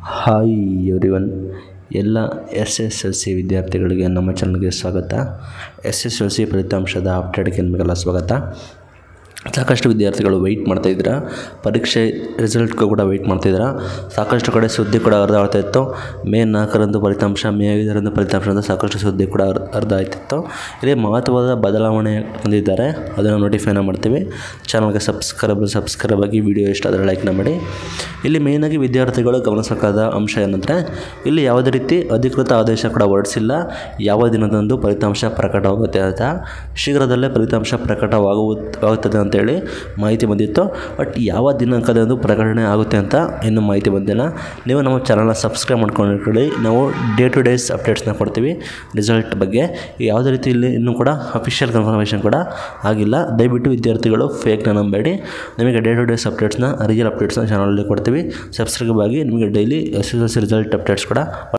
hi everyone ಎಲ್ಲ S S L C ವಿದ್ಯಾರ್ಥಿಗಳಿಗೆ ನಮ್ಮ ಚಾನಲ್ಗೆ ಸ್ವಾಗತ ಎಸ್ ಎಸ್ ಎಲ್ ಸಿ ಫಲಿತಾಂಶದ ಅಪ್ಡೇಟ್ಗೆ ನಿಮಗೆಲ್ಲ ಸ್ವಾಗತ ಸಾಕಷ್ಟು ವಿದ್ಯಾರ್ಥಿಗಳು ವೆಯ್ಟ್ ಮಾಡ್ತಾಯಿದ್ದೀರಾ ಪರೀಕ್ಷೆ ರಿಸಲ್ಟ್ಗೂ ಕೂಡ ವೆಯ್ಟ್ ಮಾಡ್ತಾಯಿದ್ದೀರಾ ಸಾಕಷ್ಟು ಕಡೆ ಸುದ್ದಿ ಕೂಡ ಹರಿದು ಆಡ್ತಾ ಇತ್ತು ಮೇ ನಾಲ್ಕರಂದು ಫಲಿತಾಂಶ ಮೇ ಐದರಂದು ಫಲಿತಾಂಶ ಅಂತ ಸಾಕಷ್ಟು ಸುದ್ದಿ ಕೂಡ ಹರ್- ಹರಿದು ಆಯ್ತಿತ್ತು ಇಲ್ಲಿ ಮಹತ್ವದ ಬದಲಾವಣೆ ಬಂದಿದ್ದಾರೆ ಅದನ್ನು ನೋಟಿಫೈನ ಮಾಡ್ತೀವಿ ಚಾನಲ್ಗೆ ಸಬ್ಸ್ಕ್ರೈಬ್ ಸಬ್ಸ್ಕ್ರೈಬ್ ಆಗಿ ವಿಡಿಯೋ ಇಷ್ಟ ಆದರೆ ಲೈಕ್ನ ಮಾಡಿ ಇಲ್ಲಿ ಮೇಯ್ನಾಗಿ ವಿದ್ಯಾರ್ಥಿಗಳು ಗಮನಿಸಬೇಕಾದ ಅಂಶ ಏನಂದರೆ ಇಲ್ಲಿ ಯಾವುದೇ ರೀತಿ ಅಧಿಕೃತ ಆದೇಶ ಕೂಡ ಹೊರಡಿಸಿಲ್ಲ ಯಾವ ದಿನದಂದು ಫಲಿತಾಂಶ ಪ್ರಕಟವಾಗುತ್ತೆ ಅಂತ ಶೀಘ್ರದಲ್ಲೇ ಫಲಿತಾಂಶ ಪ್ರಕಟವಾಗುತ್ತದೆ ಅಂತೇಳಿ ಮಾಹಿತಿ ಬಂದಿತ್ತು ಬಟ್ ಯಾವ ದಿನಾಂಕದಂದು ಪ್ರಕಟಣೆ ಆಗುತ್ತೆ ಅಂತ ಇನ್ನೂ ಮಾಹಿತಿ ಬಂದಿಲ್ಲ ನೀವು ನಮ್ಮ ಚಾನಲ್ನ ಸಬ್ಸ್ಕ್ರೈಬ್ ಮಾಡ್ಕೊಂಡಿರ್ಕೊಳ್ಳಿ ನಾವು ಡೇ ಟು ಡೇಸ್ ಅಪ್ಡೇಟ್ಸ್ನ ಕೊಡ್ತೀವಿ ರಿಸಲ್ಟ್ ಬಗ್ಗೆ ಯಾವುದೇ ರೀತಿ ಇಲ್ಲಿ ಇನ್ನೂ ಕೂಡ ಅಫಿಷಿಯಲ್ ಕನ್ಫರ್ಮೇಷನ್ ಕೂಡ ಆಗಿಲ್ಲ ದಯವಿಟ್ಟು ವಿದ್ಯಾರ್ಥಿಗಳು ಫೇಕ್ನ ನಂಬೇಡಿ ನಿಮಗೆ ಡೇ ಟು ಡೇಸ್ ಅಪ್ಡೇಟ್ಸ್ನ ರಿಯಲ್ ಅಪ್ಡೇಟ್ಸ್ನ ಚಾನಲಲ್ಲಿ ಕೊಡ್ತೀವಿ ಸಬ್ಸ್ಕ್ರೈಬ್ ಆಗಿ ನಿಮಗೆ daily S S L C result updates ಕೂಡ